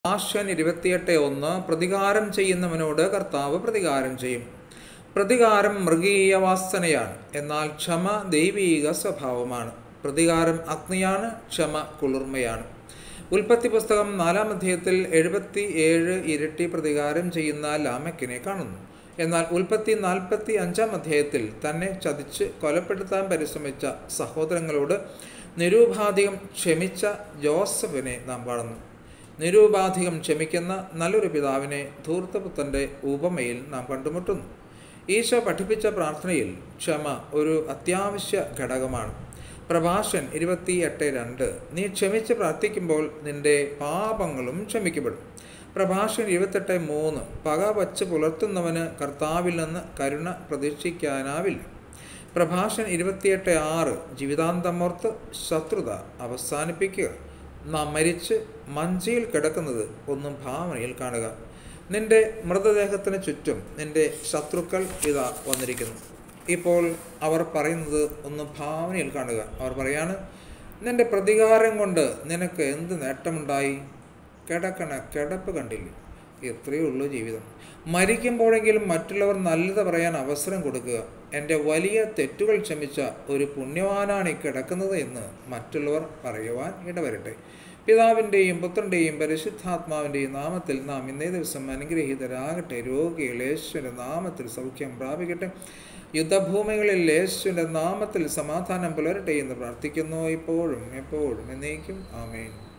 ആശ്വൻ ഇരുപത്തിയെട്ട് ഒന്ന് പ്രതികാരം ചെയ്യുന്നവനോട് കർത്താവ് പ്രതികാരം ചെയ്യും പ്രതികാരം മൃഗീയ വാസനയാണ് എന്നാൽ ക്ഷമ ദൈവീക സ്വഭാവമാണ് പ്രതികാരം അഗ്നിയാണ് ക്ഷമ കുളിർമയാണ് ഉൽപ്പത്തി പുസ്തകം നാലാം അധ്യായത്തിൽ എഴുപത്തി ഏഴ് ഇരട്ടി പ്രതികാരം ചെയ്യുന്ന ലാമക്കിനെ കാണുന്നു എന്നാൽ ഉൽപ്പത്തി നാൽപ്പത്തി അഞ്ചാം അധ്യായത്തിൽ തന്നെ ചതിച്ച് കൊലപ്പെടുത്താൻ പരിശ്രമിച്ച സഹോദരങ്ങളോട് നിരൂപാധികം ക്ഷമിച്ച ജോസഫിനെ നാം കാണുന്നു നിരൂപാധികം ക്ഷമിക്കുന്ന നല്ലൊരു പിതാവിനെ ധൂർത്തപുത്തൻ്റെ ഉപമയിൽ നാം കണ്ടുമുട്ടുന്നു ഈശോ പഠിപ്പിച്ച പ്രാർത്ഥനയിൽ ക്ഷമ ഒരു അത്യാവശ്യ ഘടകമാണ് പ്രഭാഷൻ ഇരുപത്തി എട്ട് രണ്ട് നീ ക്ഷമിച്ച് പ്രാർത്ഥിക്കുമ്പോൾ നിന്റെ പാപങ്ങളും ക്ഷമിക്കപ്പെടും പ്രഭാഷൻ ഇരുപത്തെട്ട് മൂന്ന് പക വച്ച് പുലർത്തുന്നവന് കർത്താവിൽ നിന്ന് കരുണ പ്രതീക്ഷിക്കാനാവില്ല പ്രഭാഷൻ ഇരുപത്തിയെട്ട് ആറ് ജീവിതാന്തമോർത്ത് ശത്രുത അവസാനിപ്പിക്കുക നാം മരിച്ച് മഞ്ചയിൽ കിടക്കുന്നത് ഒന്നും ഭാവനയിൽ കാണുക നിന്റെ മൃതദേഹത്തിന് ചുറ്റും നിന്റെ ശത്രുക്കൾ ഇതാ വന്നിരിക്കുന്നു ഇപ്പോൾ അവർ പറയുന്നത് ഒന്ന് ഭാവനയിൽ കാണുക അവർ പറയാണ് നിന്റെ പ്രതികാരം കൊണ്ട് നിനക്ക് എന്ത് നേട്ടമുണ്ടായി കിടക്കണ കിടപ്പ് കണ്ടില്ലേ എത്രയേ ഉള്ളൂ ജീവിതം മരിക്കുമ്പോഴെങ്കിലും മറ്റുള്ളവർ നല്ലത് പറയാൻ അവസരം കൊടുക്കുക എൻ്റെ വലിയ തെറ്റുകൾ ക്ഷമിച്ച ഒരു പുണ്യവാനാണ് ഈ കിടക്കുന്നത് എന്ന് മറ്റുള്ളവർ പറയുവാൻ ഇടവരട്ടെ പിതാവിൻ്റെയും പുത്രൻ്റെയും പരിശുദ്ധാത്മാവിൻ്റെയും നാമത്തിൽ നാം ഇന്നേ ദിവസം അനുഗ്രഹീതരാകട്ടെ രോഗികൾ യേശുവിൻ്റെ നാമത്തിൽ സൗഖ്യം പ്രാപിക്കട്ടെ യുദ്ധഭൂമികളിൽ യേശുവിൻ്റെ നാമത്തിൽ സമാധാനം പുലരട്ടെ എന്ന് പ്രാർത്ഥിക്കുന്നു ഇപ്പോഴും എപ്പോഴും എന്നേക്കും ആമേൻ